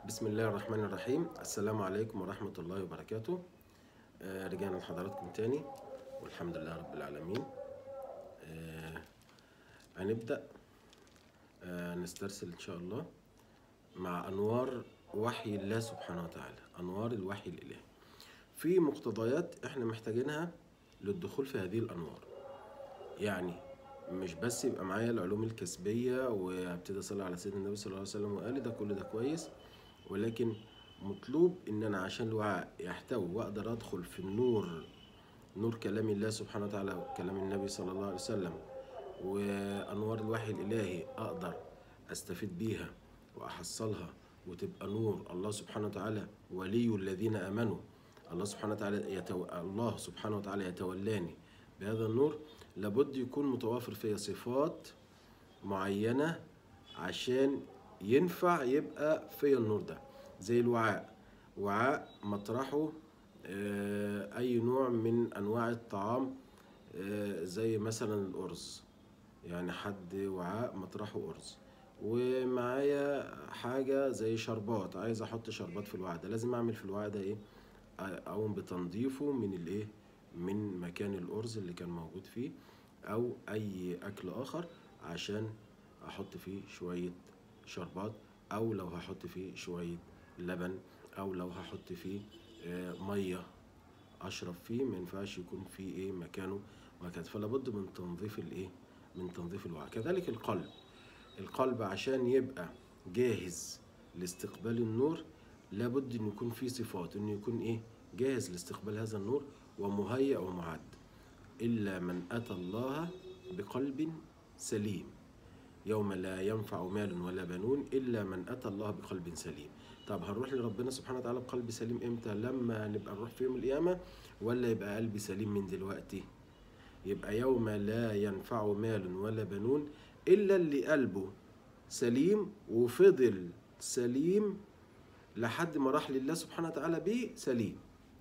بسم الله الرحمن الرحيم السلام عليكم ورحمة الله وبركاته آه، رجعنا لحضراتكم تاني والحمد لله رب العالمين آه، هنبدأ آه، نسترسل إن شاء الله مع أنوار وحي الله سبحانه وتعالى أنوار الوحي الإلهي في مقتضيات إحنا محتاجينها للدخول في هذه الأنوار يعني مش بس يبقى معايا العلوم الكسبية وابتدي أصلي على سيدنا النبي صلى الله عليه وسلم وآله ده كل ده كويس ولكن مطلوب ان انا عشان الوعاء يحتوي واقدر ادخل في النور نور كلام الله سبحانه وتعالى وكلام النبي صلى الله عليه وسلم وانوار الوحي الالهي اقدر استفيد بيها واحصلها وتبقى نور الله سبحانه وتعالى ولي الذين امنوا الله سبحانه وتعالى يتو... الله سبحانه وتعالى يتولاني بهذا النور لابد يكون متوافر فيها صفات معينه عشان ينفع يبقى في النور ده زي الوعاء وعاء مطرحه آه، اي نوع من انواع الطعام آه، زي مثلا الارز يعني حد وعاء مطرحه ارز ومعايا حاجه زي شربات عايز احط شربات في الوعاء ده لازم اعمل في الوعاء ده ايه اقوم بتنظيفه من الايه من مكان الارز اللي كان موجود فيه او اي اكل اخر عشان احط فيه شويه شربات او لو هحط فيه شويه لبن او لو هحط فيه آه، ميه اشرب فيه ما ينفعش يكون فيه ايه مكانه مكان فلا بد من تنظيف الايه من تنظيف الوعاء كذلك القلب القلب عشان يبقى جاهز لاستقبال النور لابد ان يكون فيه صفات انه يكون ايه جاهز لاستقبال هذا النور ومهيأ ومعد الا من اتى الله بقلب سليم يوم لا ينفع مال ولا بنون إلا من أتى الله بقلب سليم طب هنروح لربنا سبحانه وتعالى بقلب سليم إمتى لما نبقى نروح في يوم القيامة ولا يبقى قلبي سليم من دلوقتي يبقى يوم لا ينفع مال ولا بنون إلا اللي قلبه سليم وفضل سليم لحد ما راح لله سبحانه وتعالى بيه سليم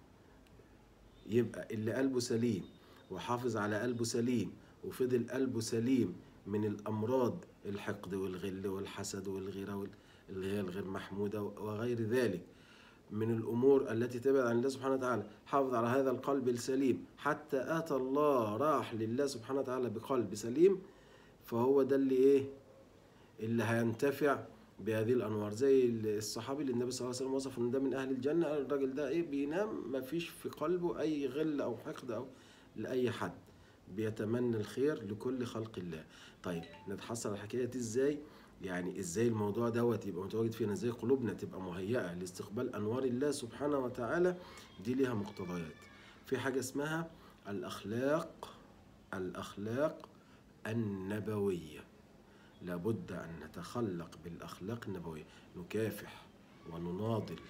يبقى اللي قلبه سليم وحافظ على قلبه سليم وفضل قلبه سليم من الأمراض الحقد والغل والحسد والغيرة وال- اللي هي الغير محمودة وغير ذلك من الأمور التي تبعد عن الله سبحانه وتعالى حافظ على هذا القلب السليم حتى أتى الله راح لله سبحانه وتعالى بقلب سليم فهو ده اللي إيه اللي هينتفع بهذه الانوار زي الصحابي اللي النبي صلى الله عليه وسلم وصف ان ده من اهل الجنه قال الراجل ده ايه بينام ما فيش في قلبه اي غل او حقد او لاي حد بيتمنى الخير لكل خلق الله طيب نتحصل على الحكايه دي ازاي يعني ازاي الموضوع دوت يبقى متواجد فينا ازاي قلوبنا تبقى مهيئه لاستقبال انوار الله سبحانه وتعالى دي ليها مقتضيات في حاجه اسمها الاخلاق الاخلاق النبويه لابد أن نتخلق بالأخلاق النبوية نكافح ونناضل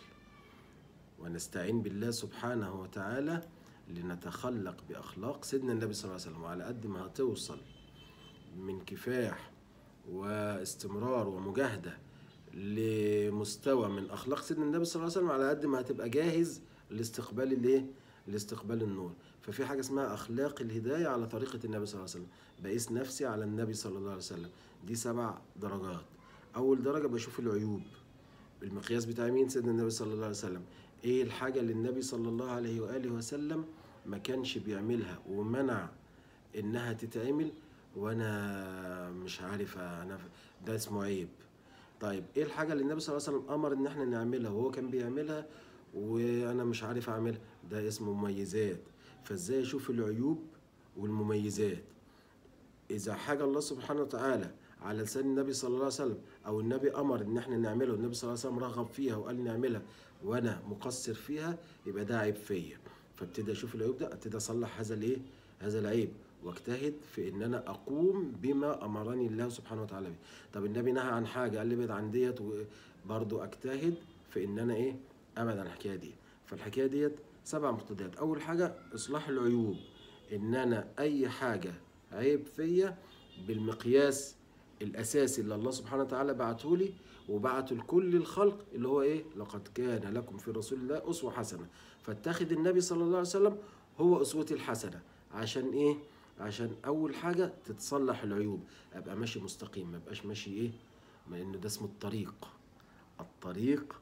ونستعين بالله سبحانه وتعالى لنتخلق بأخلاق سيدنا النبي صلى الله عليه وسلم وعلى قد ما هتوصل من كفاح واستمرار ومجاهدة لمستوى من أخلاق سيدنا النبي صلى الله عليه وسلم على قد ما هتبقى جاهز لاستقبال الايه؟ لاستقبال النور ففي حاجة اسمها أخلاق الهداية على طريقة النبي صلى الله عليه وسلم بقيس نفسي على النبي صلى الله عليه وسلم دي سبع درجات أول درجة بشوف العيوب المقياس بتاع مين سيدنا النبي صلى الله عليه وسلم ايه الحاجة اللي النبي صلى الله عليه وآله وسلم ما كانش بيعملها ومنع انها تتعمل وانا مش عارف انا ده اسمه عيب طيب ايه الحاجة اللي النبي صلى الله عليه وسلم امر ان احنا نعملها وهو كان بيعملها وانا مش عارف اعملها ده اسمه مميزات فازاي اشوف العيوب والمميزات اذا حاجه الله سبحانه وتعالى على لسان النبي صلى الله عليه وسلم او النبي امر ان احنا نعمله النبي صلى الله عليه وسلم رغب فيها وقال نعملها وانا مقصر فيها يبقى ده عيب فيا فابتدي اشوف العيوب ده ابتدي اصلح هذا الايه هذا العيب واجتهد في ان انا اقوم بما امرني الله سبحانه وتعالى به طب النبي نهى عن حاجه قال لي ابعد عن ديت وبرضه اجتهد في ان انا ايه ابعد عن الحكايه دي فالحكايه ديت سبع مقتضيات اول حاجه اصلاح العيوب ان انا اي حاجه عيب فيا بالمقياس الاساسي اللي الله سبحانه وتعالى بعته لي وبعته لكل الخلق اللي هو ايه لقد كان لكم في رسول الله اسوه حسنه فاتخذ النبي صلى الله عليه وسلم هو اسوتي الحسنه عشان ايه عشان اول حاجه تتصلح العيوب ابقى ماشي مستقيم ما ابقاش ماشي ايه ما ان ده اسمه الطريق الطريق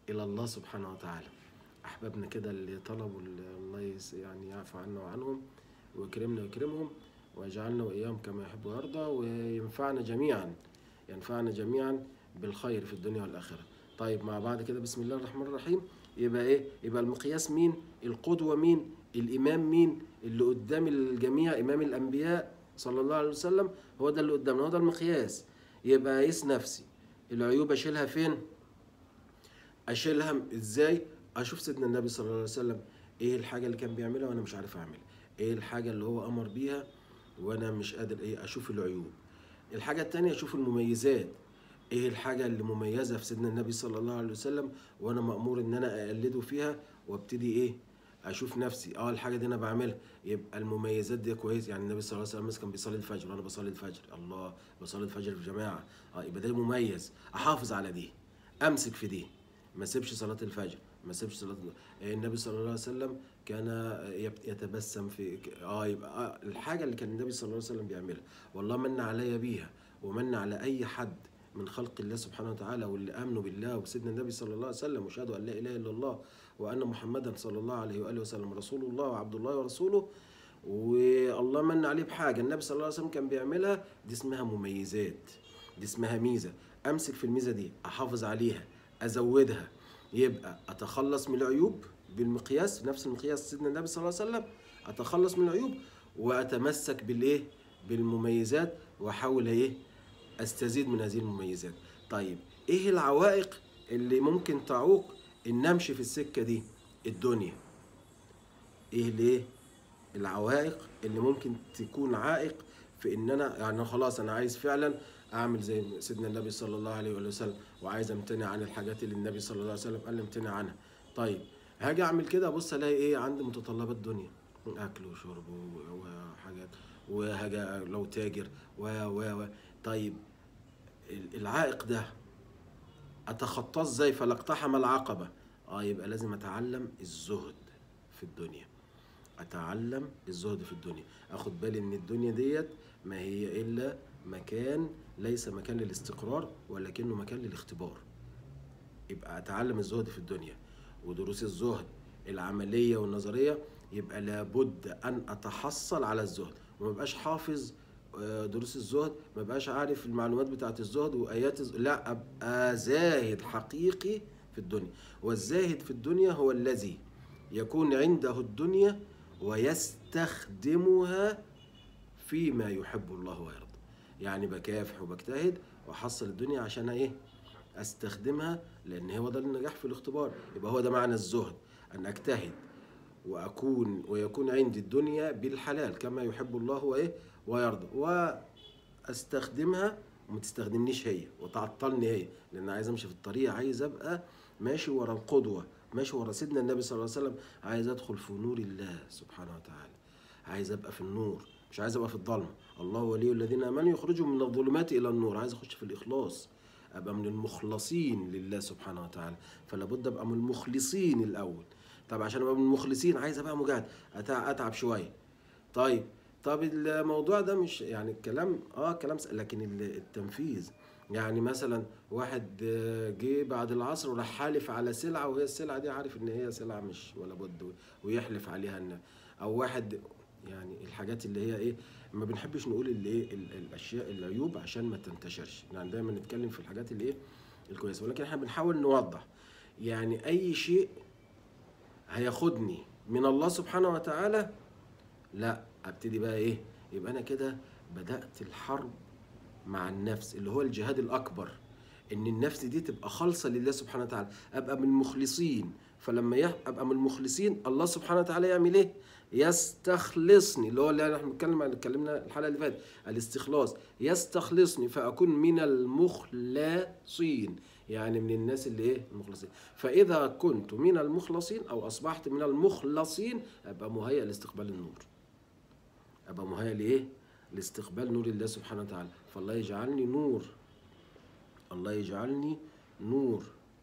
الى الله سبحانه وتعالى احبابنا كده اللي طلبوا ال- الله يس- يعني يعفو عنا وعنهم ويكرمنا ويكرمهم ويجعلنا واياهم كما يحب ويرضى وينفعنا جميعا ينفعنا جميعا بالخير في الدنيا والاخره طيب مع بعض كده بسم الله الرحمن الرحيم يبقى ايه يبقى المقياس مين القدوه مين الامام مين اللي قدام الجميع امام الانبياء صلى الله عليه وسلم هو ده اللي قدامنا هو ده المقياس يبقى اقيس نفسي العيوب اشيلها فين اشيلها ازاي اشوف سيدنا النبي صلى الله عليه وسلم ايه الحاجه اللي كان بيعملها وانا مش عارف اعملها ايه الحاجه اللي هو امر بيها وانا مش قادر ايه اشوف العيوب الحاجه التانية اشوف المميزات ايه الحاجه اللي مميزه في سيدنا النبي صلى الله عليه وسلم وانا مامور ان انا اقلده فيها وابتدي ايه اشوف نفسي اه الحاجه دي انا بعملها يبقى المميزات دي كويس يعني النبي صلى الله عليه وسلم مثلا كان بيصلي الفجر وانا بصلي الفجر الله بصلي الفجر في جماعه اه يبقى ده مميز احافظ على دي امسك في دي ما سيبش صلاه الفجر ما سيبش صلاه آه، النبي صلى الله عليه وسلم كان يب- يتبسم في اه يبقى آه الحاجه اللي كان النبي صلى الله عليه وسلم بيعملها والله من علي بيها ومن على اي حد من خلق الله سبحانه وتعالى واللي امنوا بالله وسيدنا النبي صلى الله عليه وسلم وشهدوا ان لا اله الا الله وان محمدا صلى الله عليه واله وسلم رسول الله وعبد الله ورسوله والله من عليه بحاجه النبي صلى الله عليه وسلم كان بيعملها دي اسمها مميزات دي اسمها ميزه امسك في الميزه دي احافظ عليها ازودها يبقى اتخلص من العيوب بالمقياس نفس المقياس سيدنا النبي صلى الله عليه وسلم اتخلص من العيوب واتمسك بالايه بالمميزات واحاول ايه استزيد من هذه المميزات طيب ايه العوائق اللي ممكن تعوق ان امشي في السكه دي الدنيا ايه ليه العوائق اللي ممكن تكون عائق في ان انا يعني خلاص انا عايز فعلا اعمل زي سيدنا النبي صلى الله عليه وآله وسلم وعايز امتنع عن الحاجات اللي النبي صلى الله عليه وسلم قال لي امتنع عنها طيب هاجي اعمل كده ابص الاقي ايه عندي متطلبات دنيا اكل وشرب و- وحاجات وهاجي لو تاجر و و و طيب ال- العائق ده اتخطاه ازاي فلا اقتحم العقبه اه يبقى لازم اتعلم الزهد في الدنيا اتعلم الزهد في الدنيا اخد بالي ان الدنيا ديت ما هي الا مكان ليس مكان للاستقرار ولكنه مكان للاختبار يبقى اتعلم الزهد في الدنيا ودروس الزهد العمليه والنظريه يبقى لابد ان اتحصل على الزهد وما بقاش حافظ آه، دروس الزهد ما بقاش عارف المعلومات بتاعت الزهد وايات الزهد لا ابقى زاهد حقيقي في الدنيا والزاهد في الدنيا هو الذي يكون عنده الدنيا ويستخدمها فيما يحب الله ويرضى يعني بكافح وبجتهد واحصل الدنيا عشان ايه استخدمها لان هو ده النجاح في الاختبار يبقى هو ده معنى الزهد ان اجتهد واكون ويكون عندي الدنيا بالحلال كما يحب الله وايه ويرضى واستخدمها وما تستخدمنيش هي وتعطلني هي لان عايز امشي في الطريق عايز ابقى ماشي ورا القدوه ماشي ورا سيدنا النبي صلى الله عليه وسلم عايز ادخل في نور الله سبحانه وتعالى عايز ابقى في النور مش عايز ابقى في الظلمه الله ولي الذين امنوا يخرجوا من الظلمات الى النور عايز اخش في الاخلاص ابقى من المخلصين لله سبحانه وتعالى فلا بد ابقى من المخلصين الاول طب عشان ابقى من المخلصين عايز ابقى مجاهد أتع- اتعب شويه طيب طب الموضوع ده مش يعني الكلام اه كلام س- لكن ال- التنفيذ يعني مثلا واحد آه، جه بعد العصر وراح حالف على سلعه وهي السلعه دي عارف ان هي سلعه مش ولا بد ويحلف عليها ان او واحد يعني الحاجات اللي هي ايه ما بنحبش نقول اللي ايه ال- الاشياء العيوب عشان ما تنتشرش يعني دايما نتكلم في الحاجات اللي ايه الكويسه ولكن احنا بنحاول نوضح يعني اي شيء هياخدني من الله سبحانه وتعالى لا ابتدي بقى ايه يبقى انا كده بدات الحرب مع النفس اللي هو الجهاد الاكبر ان النفس دي تبقى خالصه لله سبحانه وتعالى ابقى من المخلصين فلما يح- ابقى من المخلصين الله سبحانه وتعالى يعمل ايه يستخلصني اللي هو اللي احنا بنتكلم عن اتكلمنا الحلقه اللي فاتت الاستخلاص يستخلصني فاكون من المخلصين يعني من الناس اللي ايه المخلصين فاذا كنت من المخلصين او اصبحت من المخلصين ابقى مهيئ لاستقبال النور ابقى مهيئ لايه لاستقبال نور الله سبحانه وتعالى فالله يجعلني نور الله يجعلني نور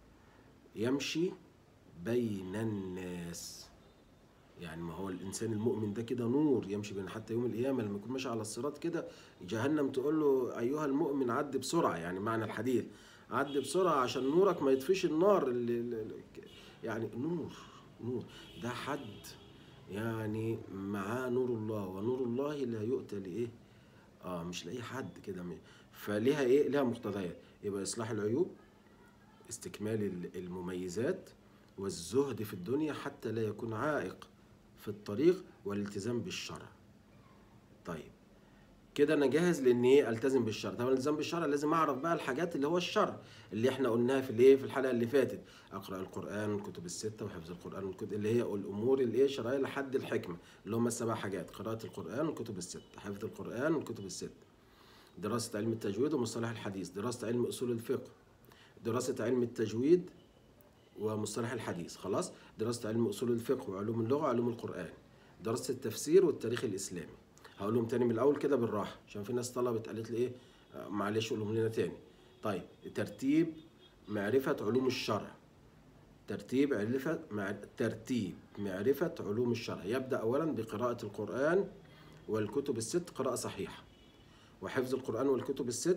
يمشي بين الناس يعني ما هو الانسان المؤمن ده كده نور يمشي بين حتى يوم القيامه لما يكون ماشي على الصراط كده جهنم تقول له ايها المؤمن عد بسرعه يعني معنى الحديث عدي بسرعة عشان نورك ما يطفيش النار اللي اللي- يعني نور نور ده حد يعني معاه نور الله ونور الله لا يؤتى لإيه اه مش لاي حد كده م- فليها ايه لها مقتضيات يبقى اصلاح العيوب استكمال ال- المميزات والزهد في الدنيا حتى لا يكون عائق في الطريق والالتزام بالشرع طيب كده انا جاهز لان ايه التزم بالشرع طب الالتزام بالشرع لازم اعرف بقى الحاجات اللي هو الشرع اللي احنا قلناها في الايه في الحلقه اللي فاتت اقرا القران والكتب السته وحفظ القران والكتب اللي هي الامور الايه الشرعيه لحد الحكمه اللي هم السبع حاجات قراءه القران والكتب السته حفظ القران والكتب السته دراسه علم التجويد ومصطلح الحديث دراسه علم اصول الفقه دراسه علم التجويد ومصطلح الحديث خلاص دراسه علم اصول الفقه وعلوم اللغه وعلوم القران دراسه التفسير والتاريخ الاسلامي هقولهم تاني من الاول كده بالراحه عشان في ناس طلبت قالت لي ايه آه، معلش قولهم لنا تاني طيب ترتيب معرفه علوم الشرع ترتيب معرفه مع ترتيب معرفه علوم الشرع يبدا اولا بقراءه القران والكتب الست قراءه صحيحه وحفظ القران والكتب الست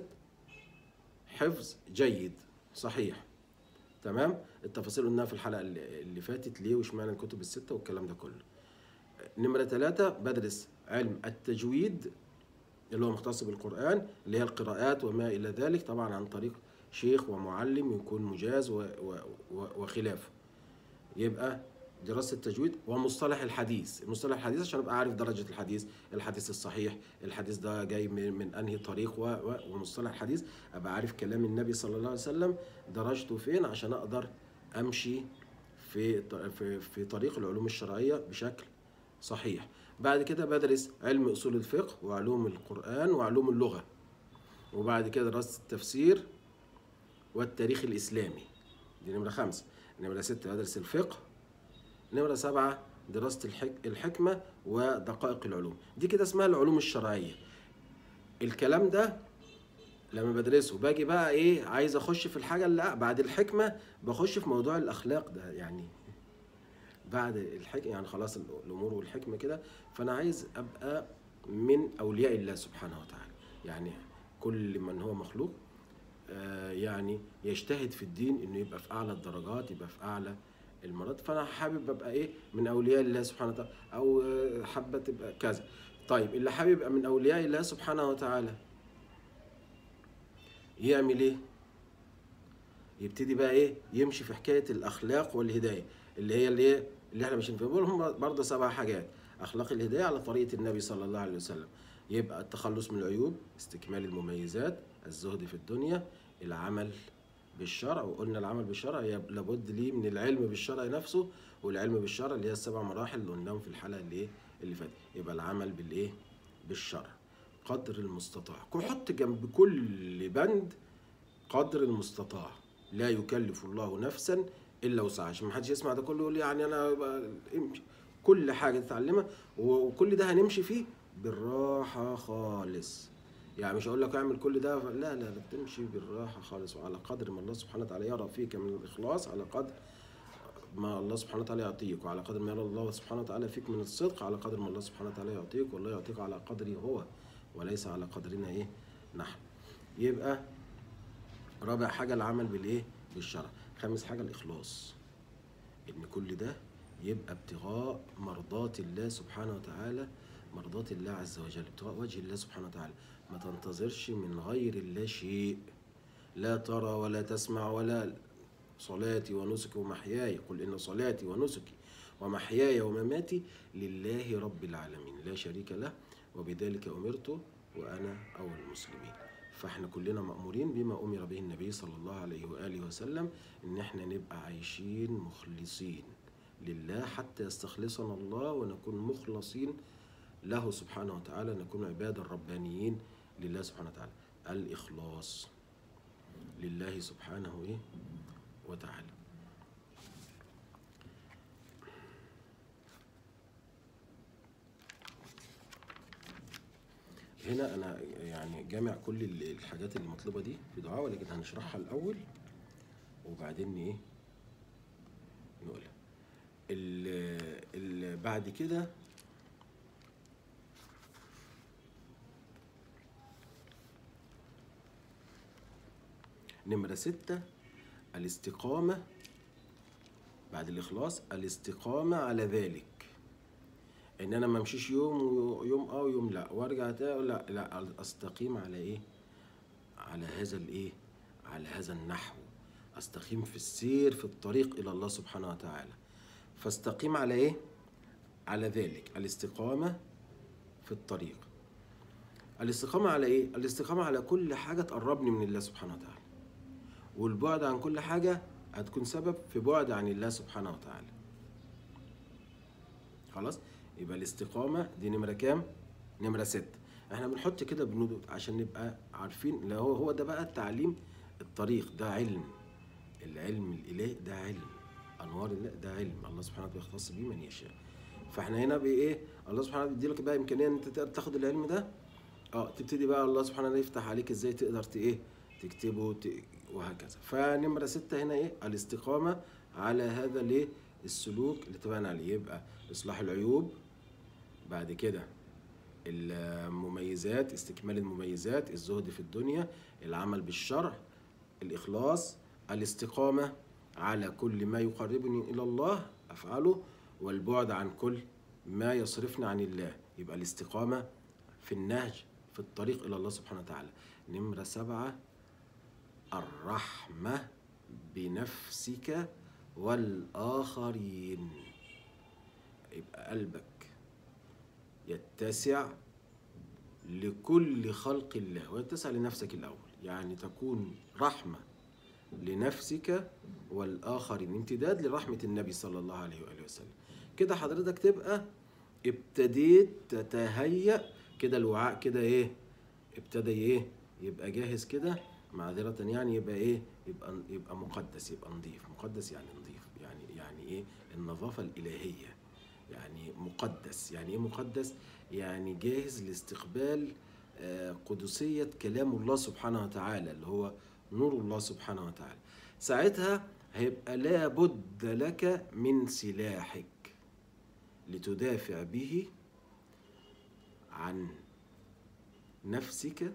حفظ جيد صحيح تمام التفاصيل قلناها في الحلقه اللي اللي فاتت ليه واشمعنى الكتب السته والكلام ده كله نمرة ثلاثة بدرس علم التجويد اللي هو مختص بالقرآن اللي هي القراءات وما إلى ذلك طبعا عن طريق شيخ ومعلم يكون مجاز و و و وخلافه يبقى دراسة التجويد ومصطلح الحديث المصطلح الحديث عشان ابقى عارف درجة الحديث الحديث الصحيح الحديث ده جاي من, من انهي طريق و و ومصطلح الحديث ابقى عارف كلام النبي صلى الله عليه وسلم درجته فين عشان اقدر امشي في ط- في في طريق العلوم الشرعية بشكل صحيح بعد كده بدرس علم اصول الفقه وعلوم القرآن وعلوم اللغة وبعد كده دراسة التفسير والتاريخ الإسلامي دي نمرة خمسة نمرة ستة بدرس الفقه نمرة سبعة دراسة الحك... الحكمة ودقائق العلوم دي كده اسمها العلوم الشرعية الكلام ده لما بدرسه باجي بقى ايه عايز اخش في الحاجة اللي بعد الحكمة بخش في موضوع الأخلاق ده يعني بعد الحكمة يعني خلاص الأمور والحكمة كده فأنا عايز أبقى من أولياء الله سبحانه وتعالى يعني كل من هو مخلوق آه، يعني يجتهد في الدين انه يبقى في اعلى الدرجات يبقى في اعلى المراتب فانا حابب ابقى ايه من اولياء الله سبحانه وتعالى او آه، حابه تبقى كذا طيب اللي حابب يبقى من اولياء الله سبحانه وتعالى يعمل ايه يبتدي بقى ايه يمشي في حكايه الاخلاق والهدايه اللي هي اللي ايه اللي احنا ماشيين فيها بقول هم برضه سبع حاجات اخلاق الهدايه على طريقه النبي صلى الله عليه وسلم يبقى التخلص من العيوب استكمال المميزات الزهد في الدنيا العمل بالشرع وقلنا العمل بالشرع يب- لابد ليه من العلم بالشرع نفسه والعلم بالشرع اللي هي السبع مراحل اللي قلناهم في الحلقه اللي ايه اللي فاتت يبقى العمل بالايه بالشرع قدر المستطاع حط جنب كل بند قدر المستطاع لا يكلف الله نفسا الا وسعها عشان ما حدش يسمع ده كله يقول يعني انا بقى- امشي كل حاجه تتعلمها وكل ده هنمشي فيه بالراحه خالص يعني مش هقول لك اعمل كل ده لا لا لا تمشي بالراحه خالص وعلى قدر ما الله سبحانه وتعالى يرى فيك من الاخلاص على قدر ما الله سبحانه وتعالى يعطيك وعلى قدر ما يرى الله سبحانه وتعالى فيك من الصدق على قدر ما الله سبحانه وتعالى يعطيك والله يعطيك على قدره هو وليس على قدرنا ايه نحن يبقى رابع حاجة العمل بالايه بالشرع خامس حاجة الإخلاص إن كل ده يبقى ابتغاء مرضات الله سبحانه وتعالى مرضات الله عز وجل ابتغاء وجه الله سبحانه وتعالى ما تنتظرش من غير الله شيء لا ترى ولا تسمع ولا صلاتي ونسكي ومحياي قل إن صلاتي ونسكي ومحياي ومماتي لله رب العالمين لا شريك له وبذلك أمرت وأنا أول المسلمين فاحنا كلنا مأمورين بما أمر به النبي صلى الله عليه وآله وسلم إن احنا نبقى عايشين مخلصين لله حتى يستخلصنا الله ونكون مخلصين له سبحانه وتعالى نكون عبادا ربانيين لله سبحانه وتعالى الإخلاص لله سبحانه إيه؟ وتعالى هنا انا يعني جامع كل ال- الحاجات اللي مطلوبه دي في دعاء ولكن هنشرحها الاول وبعدين ايه نقولها ال- ال- بعد كده نمرة ستة الاستقامة بعد الإخلاص الاستقامة على ذلك إن أنا ما امشيش يوم ويوم أه ويوم لا وأرجع تاني لا لا أستقيم على إيه؟ على هذا الإيه؟ على هذا النحو أستقيم في السير في الطريق إلى الله سبحانه وتعالى فاستقيم على إيه؟ على ذلك الاستقامة في الطريق الاستقامة على إيه؟ الاستقامة على كل حاجة تقربني من الله سبحانه وتعالى والبعد عن كل حاجة هتكون سبب في بعد عن الله سبحانه وتعالى خلاص يبقى الاستقامة دي نمرة كام؟ نمرة ستة احنا بنحط كده بنود عشان نبقى عارفين لا هو هو ده بقى التعليم الطريق ده علم العلم الإلهي ده علم أنوار الله ده علم الله سبحانه وتعالى يختص بيه من يشاء فاحنا هنا بايه الله سبحانه وتعالى بيديلك بقى امكانيه ان انت تقدر تاخد العلم ده اه تبتدي بقى الله سبحانه وتعالى يفتح عليك ازاي تقدر ت ايه تكتبه ت... وهكذا فنمره ستة هنا ايه الاستقامه على هذا الايه السلوك اللي اتفقنا عليه يبقى اصلاح العيوب بعد كده المميزات استكمال المميزات الزهد في الدنيا العمل بالشرع الإخلاص الاستقامة على كل ما يقربني إلى الله أفعله والبعد عن كل ما يصرفني عن الله يبقى الاستقامة في النهج في الطريق إلى الله سبحانه وتعالى نمرة سبعة الرحمة بنفسك والآخرين يبقى قلبك يتسع لكل خلق الله ويتسع لنفسك الأول يعني تكون رحمة لنفسك والآخرين امتداد لرحمة النبي صلى الله عليه وآله وسلم كده حضرتك تبقى ابتديت تتهيأ كده الوعاء كده ايه ابتدى ايه يبقى جاهز كده معذرة يعني يبقى ايه يبقى يبقى مقدس يبقى نظيف مقدس يعني نظيف يعني يعني ايه النظافة الإلهية يعني مقدس يعني ايه مقدس يعني جاهز لاستقبال قدسية كلام الله سبحانه وتعالى اللي هو نور الله سبحانه وتعالى ساعتها هيبقى لابد لك من سلاحك لتدافع به عن نفسك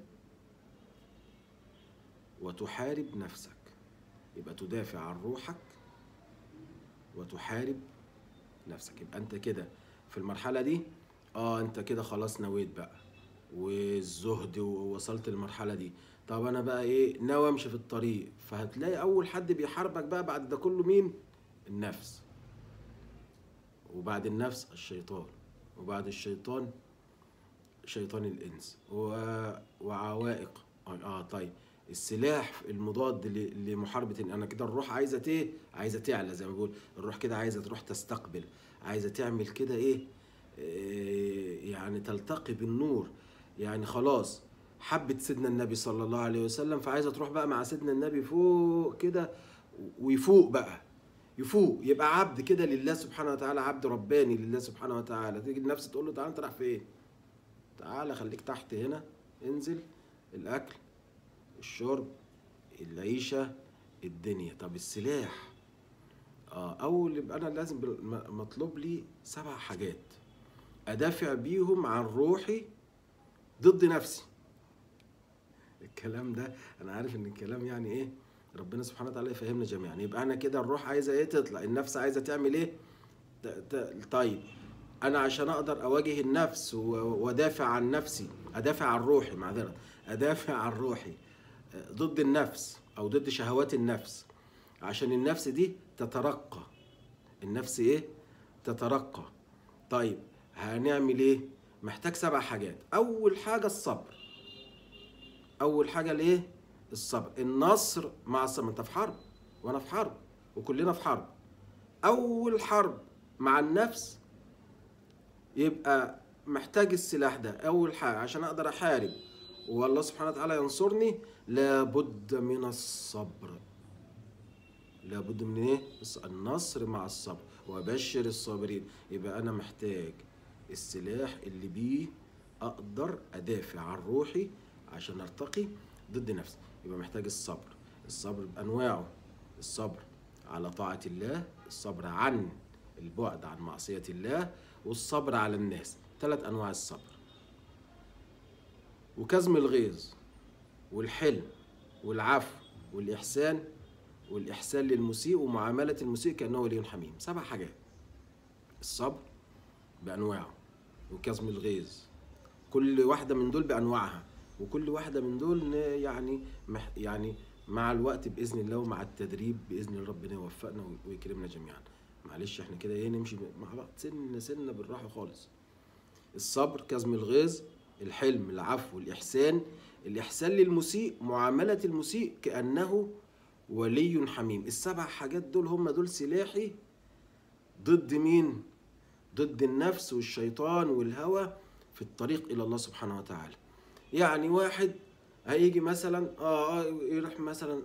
وتحارب نفسك يبقى تدافع عن روحك وتحارب نفسك يبقى انت كده في المرحلة دي اه انت كده خلاص نويت بقى والزهد ووصلت المرحلة دي طب انا بقى ايه ناوي امشي في الطريق فهتلاقي اول حد بيحاربك بقى بعد ده كله مين النفس وبعد النفس الشيطان وبعد الشيطان شيطان الانس و... وعوائق اه طيب السلاح المضاد لمحاربة إن انا كده الروح عايزة ايه عايزة تعلى زي ما بقول الروح كده عايزة تروح تستقبل عايزة تعمل كده ايه, إيه يعني تلتقي بالنور يعني خلاص حبت سيدنا النبي صلى الله عليه وسلم فعايزة تروح بقى مع سيدنا النبي فوق كده ويفوق بقى يفوق يبقى عبد كده لله سبحانه وتعالى عبد رباني لله سبحانه وتعالى تيجي النفس تقول له تعالى انت رايح فين تعالى خليك تحت هنا انزل الاكل الشرب العيشه الدنيا طب السلاح اه اول يبقى انا لازم مطلوب لي سبع حاجات ادافع بيهم عن روحي ضد نفسي الكلام ده انا عارف ان الكلام يعني ايه ربنا سبحانه وتعالى يفهمنا جميعا يبقى انا كده الروح عايزه ايه تطلع النفس عايزه تعمل ايه طيب انا عشان اقدر اواجه النفس وادافع عن نفسي ادافع عن روحي معذره ادافع عن روحي ضد النفس او ضد شهوات النفس عشان النفس دي تترقى النفس ايه تترقى طيب هنعمل ايه محتاج سبع حاجات اول حاجه الصبر اول حاجه الايه الصبر النصر مع الصبر انت في حرب وانا في حرب وكلنا في حرب اول حرب مع النفس يبقى محتاج السلاح ده اول حاجه عشان اقدر احارب والله سبحانه وتعالى ينصرني لابد من الصبر لابد من ايه النصر مع الصبر وبشر الصابرين يبقى انا محتاج السلاح اللي بيه اقدر ادافع عن روحي عشان ارتقي ضد نفسي يبقى محتاج الصبر الصبر بانواعه الصبر على طاعه الله الصبر عن البعد عن معصيه الله والصبر على الناس ثلاث انواع الصبر وكظم الغيظ والحلم والعفو والإحسان والإحسان للمسيء ومعاملة المسيء كأنه ولي حميم سبع حاجات الصبر بأنواعه وكظم الغيظ كل واحدة من دول بأنواعها وكل واحدة من دول ن- يعني مح يعني مع الوقت بإذن الله ومع التدريب بإذن الله ربنا يوفقنا وي- ويكرمنا جميعا معلش احنا كده ايه نمشي مع بعض سن سنة بالراحة خالص الصبر كظم الغيظ الحلم العفو الإحسان الإحسان للمسيء معاملة المسيء كأنه ولي حميم السبع حاجات دول هم دول سلاحي ضد مين ضد النفس والشيطان والهوى في الطريق إلى الله سبحانه وتعالى يعني واحد هيجي مثلا اه آه، يروح مثلا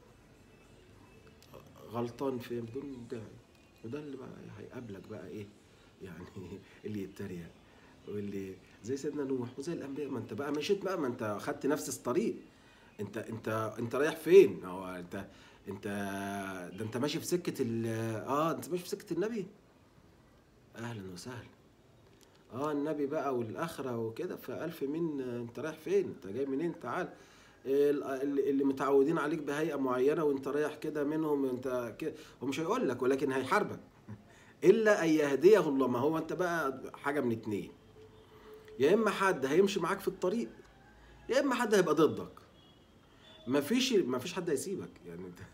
غلطان في بدون داعي وده اللي بقى هيقابلك بقى ايه يعني اللي يتريق واللي زي سيدنا نوح وزي الانبياء ما انت بقى مشيت بقى ما انت خدت نفس الطريق انت انت انت رايح فين هو انت انت ده انت ماشي في سكه ال اه انت ماشي في سكه النبي اهلا وسهلا اه النبي بقى والاخره وكده فالف مين انت رايح فين انت جاي منين تعال ال- اللي اللي متعودين عليك بهيئه معينه وانت رايح كده منهم انت كده هو مش هيقول لك ولكن هيحاربك الا ان يهديه الله ما هو انت بقى حاجه من اتنين يا اما حد هيمشي معاك في الطريق يا اما حد هيبقى ضدك مفيش مفيش حد هيسيبك يعني انت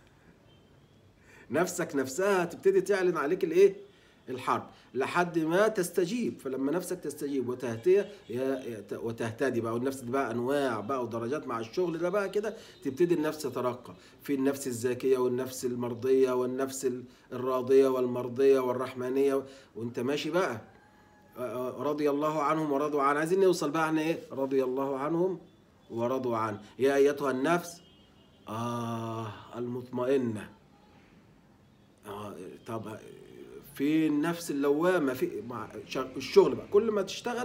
نفسك نفسها هتبتدي تعلن عليك الايه الحرب لحد ما تستجيب فلما نفسك تستجيب وتهتدي يا- وتهتدي بقى والنفس دي بقى انواع بقى ودرجات مع الشغل ده بقى كده تبتدي النفس تترقى في النفس الزاكيه والنفس المرضيه والنفس ال- الراضيه والمرضيه والرحمانيه وانت ماشي بقى رضي الله عنهم ورضوا عنه عايزين نوصل بقى احنا ايه رضي الله عنهم ورضوا عنه يا ايتها النفس اه المطمئنه آه طب في النفس اللوامه في مع شغ- الشغل بقى كل ما تشتغل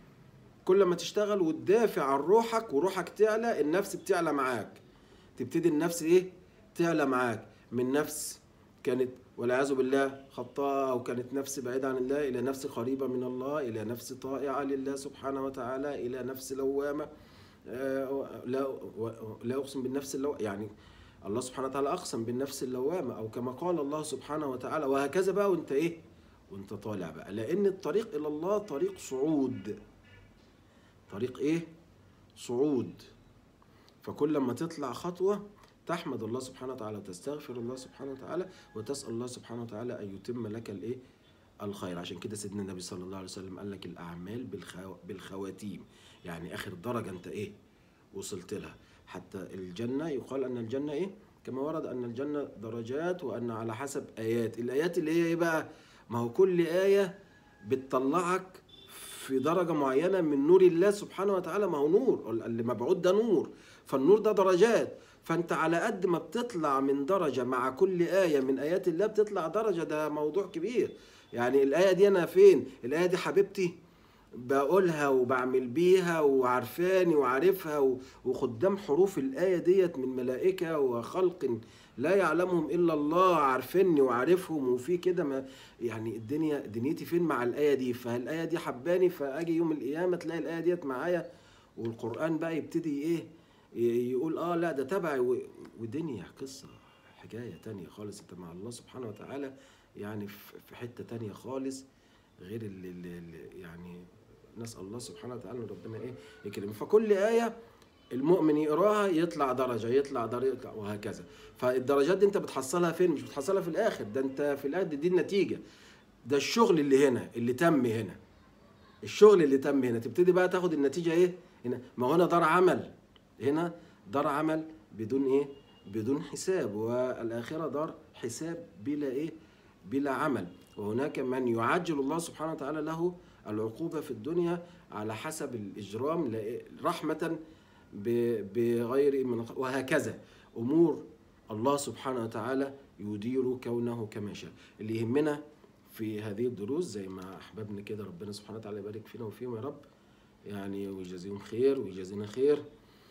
كل ما تشتغل وتدافع عن روحك وروحك تعلى النفس بتعلى معاك تبتدي النفس ايه تعلى معاك من نفس كانت والعياذ بالله خطاء او كانت نفس بعيده عن الله الى نفس قريبه من الله الى نفس طائعه لله سبحانه وتعالى الى نفس لوامه آه، لا و- لا اقسم بالنفس اللو يعني الله سبحانه وتعالى اقسم بالنفس اللوامه او كما قال الله سبحانه وتعالى وهكذا بقى وانت ايه وانت طالع بقى لان الطريق الى الله طريق صعود طريق ايه صعود فكل ما تطلع خطوه تحمد الله سبحانه وتعالى وتستغفر الله سبحانه وتعالى وتسال الله سبحانه وتعالى ان يتم لك الايه الخير عشان كده سيدنا النبي صلى الله عليه وسلم قال لك الاعمال بالخو... بالخواتيم يعني اخر درجه انت ايه وصلت لها حتى الجنه يقال ان الجنه ايه كما ورد ان الجنه درجات وان على حسب ايات الايات اللي هي ايه بقى ما هو كل ايه بتطلعك في درجه معينه من نور الله سبحانه وتعالى ما هو نور اللي مبعوث ده نور فالنور ده درجات فانت على قد ما بتطلع من درجه مع كل ايه من ايات الله بتطلع درجه ده موضوع كبير يعني الايه دي انا فين الايه دي حبيبتي بقولها وبعمل بيها وعارفاني وعارفها و- وخدام حروف الآية ديت من ملائكة وخلق لا يعلمهم إلا الله عارفيني وعارفهم وفي كده ما يعني الدنيا دنيتي فين مع الآية دي فالآية دي حباني فأجي يوم القيامة تلاقي الآية ديت معايا والقرآن بقى يبتدي إيه ي- يقول آه لا ده تبعي و- ودنيا قصة حكاية تانية خالص أنت مع الله سبحانه وتعالى يعني في في حتة تانية خالص غير اللي, اللي اللي يعني نسأل الله سبحانه وتعالى ان ربنا ايه يكرم فكل آية المؤمن يقراها يطلع درجة يطلع درجة يطلع وهكذا فالدرجات دي انت بتحصلها فين مش بتحصلها في الاخر ده انت في الاخر دي النتيجة ده الشغل اللي هنا اللي تم هنا الشغل اللي تم هنا تبتدي بقى تاخد النتيجة ايه هنا ما هو هنا دار عمل هنا دار عمل بدون ايه بدون حساب والآخرة دار حساب بلا ايه بلا عمل وهناك من يعجل الله سبحانه وتعالى له العقوبة في الدنيا على حسب الإجرام لا- رحمة ب- بغير من وهكذا أمور الله سبحانه وتعالى يدير كونه كما شاء اللي يهمنا في هذه الدروس زي ما أحبابنا كده ربنا سبحانه وتعالى يبارك فينا وفيهم يا رب يعني ويجازيهم خير ويجازينا خير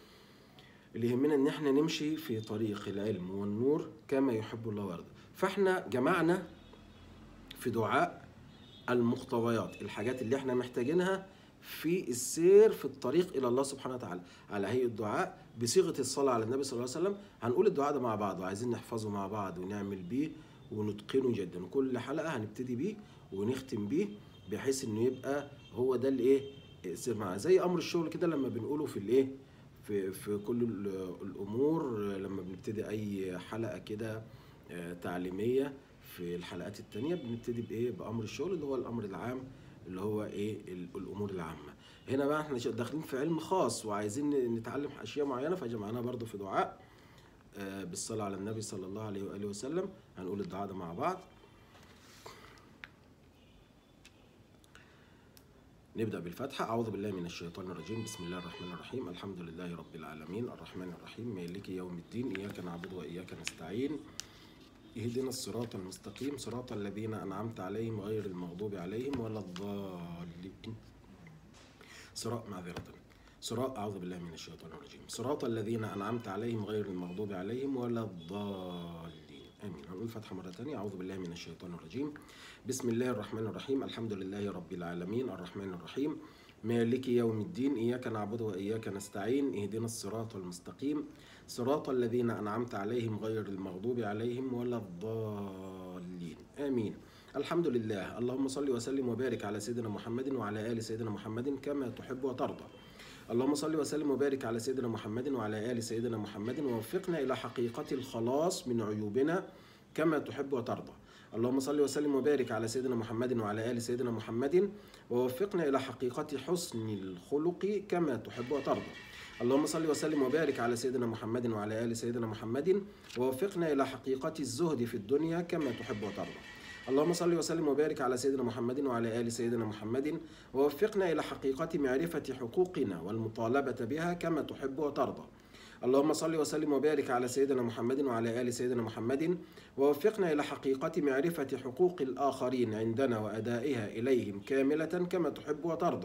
اللي يهمنا ان احنا نمشي في طريق العلم والنور كما يحب الله ويرضى فاحنا جمعنا في دعاء المقتضيات الحاجات اللي احنا محتاجينها في السير في الطريق الى الله سبحانه وتعالى على هيئه دعاء بصيغه الصلاه على النبي صلى الله عليه وسلم هنقول الدعاء ده مع بعض وعايزين نحفظه مع بعض ونعمل بيه ونتقنه جدا وكل حلقه هنبتدي بيه ونختم بيه بحيث انه يبقى هو ده الايه سمع زي امر الشغل كده لما بنقوله في الايه في في كل ال- الامور لما بنبتدي اي حلقه كده آه، تعليميه في الحلقات التانية بنبتدي بايه بامر الشغل اللي هو الامر العام اللي هو ايه ال- الامور العامه هنا بقى احنا داخلين في علم خاص وعايزين نتعلم اشياء معينه فجمعناها برضو في دعاء آه، بالصلاه على النبي صلى الله عليه واله وسلم هنقول الدعاء ده مع بعض نبدأ بالفتحة أعوذ بالله من الشيطان الرجيم بسم الله الرحمن الرحيم الحمد لله رب العالمين الرحمن الرحيم مالك يوم الدين إياك نعبد وإياك نستعين اهدنا الصراط المستقيم صراط الذين أنعمت عليهم غير المغضوب عليهم ولا الضالين صراط معذرة صراط أعوذ بالله من الشيطان الرجيم صراط الذين أنعمت عليهم غير المغضوب عليهم ولا الضالين آمين هنقول الفتحة مرة تانية أعوذ بالله من الشيطان الرجيم بسم الله الرحمن الرحيم الحمد لله رب العالمين الرحمن الرحيم مالك يوم الدين إياك نعبد وإياك نستعين اهدنا الصراط المستقيم صراط الذين أنعمت عليهم غير المغضوب عليهم ولا الضالين آمين الحمد لله اللهم صل وسلم وبارك على سيدنا محمد وعلى آل سيدنا محمد كما تحب وترضى اللهم صل وسلم وبارك على سيدنا محمد وعلى آل سيدنا محمد ووفقنا إلى حقيقة الخلاص من عيوبنا كما تحب وترضى اللهم صل وسلم وبارك على سيدنا محمد وعلى آل سيدنا محمد ووفقنا إلى حقيقة حسن الخلق كما تحب وترضى اللهم صل وسلم وبارك على سيدنا محمد وعلى آل سيدنا محمد ووفقنا إلى حقيقة الزهد في الدنيا كما تحب وترضى اللهم صل وسلم وبارك على سيدنا محمد وعلى آل سيدنا محمد ووفقنا إلى حقيقة معرفة حقوقنا والمطالبة بها كما تحب وترضى اللهم صل وسلم وبارك على سيدنا محمد وعلى آل سيدنا محمد ووفقنا إلى حقيقة معرفة حقوق الآخرين عندنا وأدائها إليهم كاملة كما تحب وترضى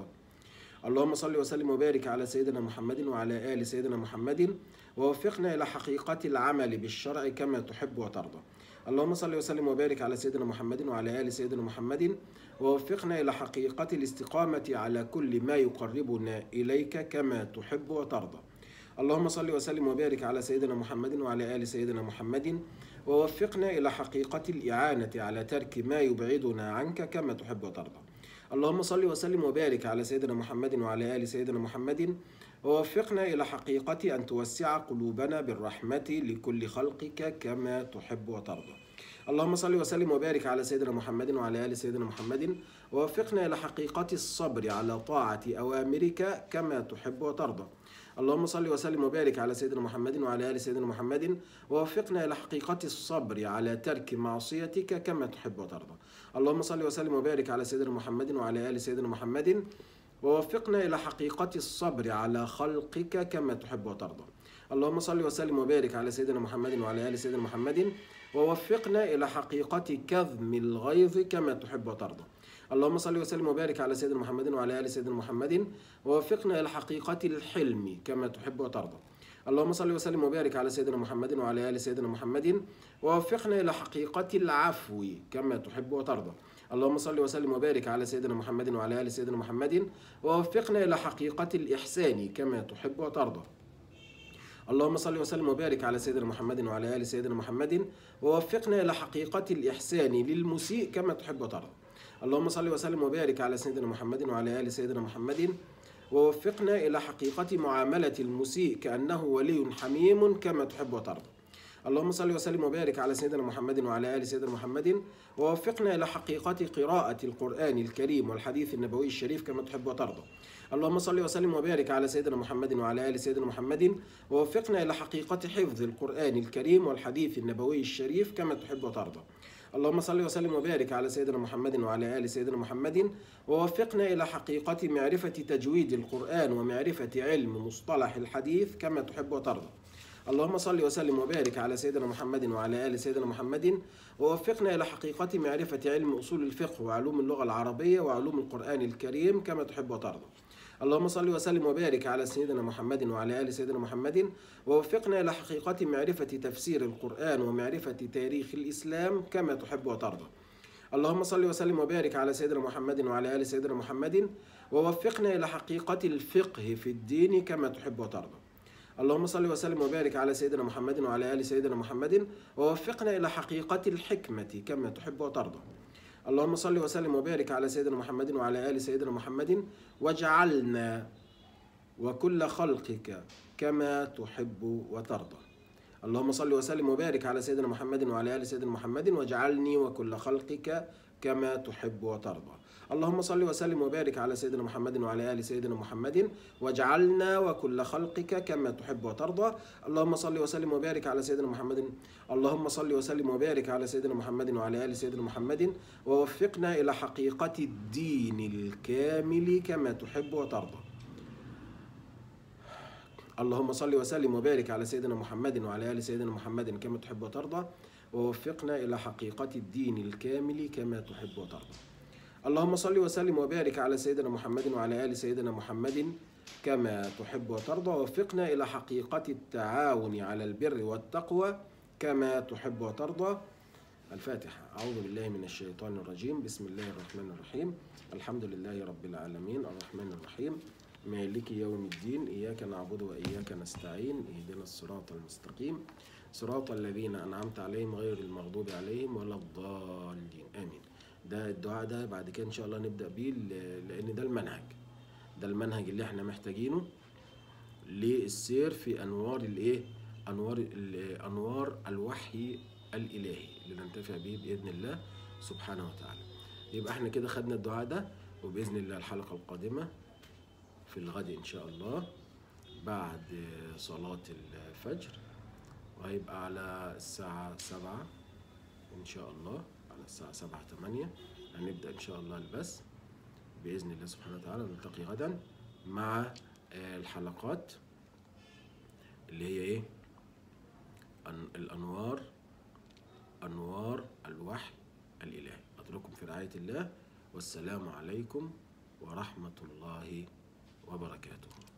اللهم صل وسلم وبارك على سيدنا محمد وعلى آل سيدنا محمد ووفقنا إلى حقيقة العمل بالشرع كما تحب وترضى اللهم صل وسلم وبارك على سيدنا محمد وعلى آل سيدنا محمد ووفقنا إلى حقيقة الاستقامة على كل ما يقربنا إليك كما تحب وترضى اللهم صل وسلم وبارك على سيدنا محمد وعلى آل سيدنا محمد ووفقنا إلى حقيقة الإعانة على ترك ما يبعدنا عنك كما تحب وترضى اللهم صل وسلم وبارك على سيدنا محمد وعلى آل سيدنا محمد ووفقنا إلى حقيقة أن توسع قلوبنا بالرحمة لكل خلقك كما تحب وترضى اللهم صل وسلم وبارك على سيدنا محمد وعلى آل سيدنا محمد ووفقنا إلى حقيقة الصبر على طاعة أوامرك كما تحب وترضى اللهم صل وسلم وبارك على سيدنا محمد وعلى ال سيدنا محمد ووفقنا الى حقيقه الصبر على ترك معصيتك كما تحب وترضى اللهم صل وسلم وبارك على سيدنا محمد وعلى ال سيدنا محمد ووفقنا الى حقيقه الصبر على خلقك كما تحب وترضى اللهم صل وسلم وبارك على سيدنا محمد وعلى ال سيدنا محمد ووفقنا الى حقيقه كظم الغيظ كما تحب وترضى اللهم صل وسلم وبارك على سيدنا محمد وعلى ال سيدنا محمد ووفقنا الى حقيقه الحلم كما تحب وترضى اللهم صل وسلم وبارك على سيدنا محمد وعلى ال سيدنا محمد ووفقنا الى حقيقه العفو كما تحب وترضى اللهم صل وسلم وبارك على سيدنا محمد وعلى ال سيدنا محمد ووفقنا الى حقيقه الاحسان كما تحب وترضى اللهم صل وسلم وبارك على سيدنا محمد وعلى ال سيدنا محمد ووفقنا الى حقيقه الاحسان للمسيء كما تحب وترضى اللهم صل وسلم وبارك على سيدنا محمد وعلى ال سيدنا محمد ووفقنا الى حقيقه معامله المسيء كانه ولي حميم كما تحب وترضى اللهم صل وسلم وبارك على سيدنا محمد وعلى ال سيدنا محمد ووفقنا الى حقيقه قراءه القران الكريم والحديث النبوي الشريف كما تحب وترضى اللهم صل وسلم وبارك على سيدنا محمد وعلى ال سيدنا محمد ووفقنا الى حقيقه حفظ القران الكريم والحديث النبوي الشريف كما تحب وترضى اللهم صل وسلم وبارك على سيدنا محمد وعلى ال سيدنا محمد ووفقنا الى حقيقه معرفه تجويد القران ومعرفه علم مصطلح الحديث كما تحب وترضى اللهم صل وسلم وبارك على سيدنا محمد وعلى ال سيدنا محمد ووفقنا الى حقيقه معرفه علم اصول الفقه وعلوم اللغه العربيه وعلوم القران الكريم كما تحب وترضى اللهم صل وسلم وبارك على سيدنا محمد وعلى ال سيدنا محمد ووفقنا الى حقيقه معرفه تفسير القران ومعرفه تاريخ الاسلام كما تحب وترضى اللهم صل وسلم وبارك على سيدنا محمد وعلى ال سيدنا محمد ووفقنا إلى حقيقة الفقه في الدين كما تحب وترضى اللهم صل وسلم وبارك على سيدنا محمد وعلى آل سيدنا محمد ووفقنا إلى حقيقة الحكمة كما تحب وترضى اللهم صل وسلم وبارك على سيدنا محمد وعلى آل سيدنا محمد واجعلنا وكل خلقك كما تحب وترضى اللهم صل وسلم وبارك على سيدنا محمد وعلى ال سيدنا محمد واجعلني وكل خلقك كما تحب وترضى اللهم صل وسلم وبارك على سيدنا محمد وعلى ال سيدنا محمد واجعلنا وكل خلقك كما تحب وترضى اللهم صل وسلم وبارك على سيدنا محمد اللهم صل وسلم وبارك على سيدنا محمد وعلى ال سيدنا محمد ووفقنا الى حقيقه الدين الكامل كما تحب وترضى اللهم صل وسلم وبارك على سيدنا محمد وعلى ال سيدنا محمد كما تحب وترضى ووفقنا الى حقيقه الدين الكامل كما تحب وترضى اللهم صل وسلم وبارك على سيدنا محمد وعلى ال سيدنا محمد كما تحب وترضى ووفقنا الى حقيقه التعاون على البر والتقوى كما تحب وترضى الفاتحة أعوذ بالله من الشيطان الرجيم بسم الله الرحمن الرحيم الحمد لله رب العالمين الرحمن الرحيم مالك يوم الدين إياك نعبد وإياك نستعين اهدنا الصراط المستقيم صراط الذين أنعمت عليهم غير المغضوب عليهم ولا الضالين آمين ده الدعاء ده بعد كده إن شاء الله نبدأ بيه ل- لأن ده المنهج ده المنهج اللي احنا محتاجينه للسير في أنوار الإيه أنوار ال- أنوار الوحي الإلهي اللي ننتفع به بإذن الله سبحانه وتعالى يبقى احنا كده خدنا الدعاء ده وبإذن الله الحلقة القادمة في الغد إن شاء الله بعد صلاة الفجر وهيبقى على الساعة سبعة إن شاء الله على الساعة سبعة تمانية هنبدأ إن شاء الله البث بإذن الله سبحانه وتعالى نلتقي غدا مع آه، الحلقات اللي هي إيه أن- الأنوار أنوار الوحي الإلهي أترككم في رعاية الله والسلام عليكم ورحمة الله وبركاته